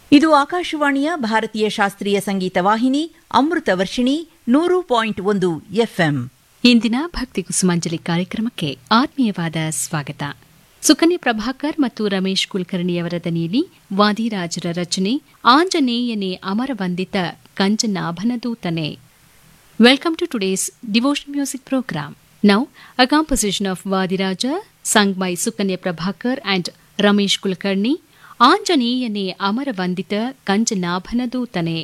ಇದು ಆಕಾಶವಾಣಿಯ ಭಾರತೀಯ ಶಾಸ್ತ್ರೀಯ ಸಂಗೀತ ವಾಹಿನಿ ಅಮೃತ ವರ್ಷಿಣಿ ನೂರು ಪಾಯಿಂಟ್ ಒಂದು ಎಫ್ಎಂ ಇಂದಿನ ಭಕ್ತಿ ಕುಸುಮಾಂಜಲಿ ಕಾರ್ಯಕ್ರಮಕ್ಕೆ ಆತ್ಮೀಯವಾದ ಸ್ವಾಗತ ಸುಕನ್ಯಾ ಪ್ರಭಾಕರ್ ಮತ್ತು ರಮೇಶ್ ಕುಲಕರ್ಣಿಯವರ ದನಿಯಲ್ಲಿ ವಾದಿರಾಜರ ರಚನೆ ಆಂಜನೇಯನೇ ಅಮರವಂದಿತ ಕಂಚನಾಭನದೂತನೆ welcome to today's devotion music program now a composition of Vadiraja sung by Sukanya Prabhakar and Ramesh Kulkarni ಆಂಜನೇಯನೇ ಅಮರವಂದಿತ ಕಂಚನಾಭನದೂತನೆ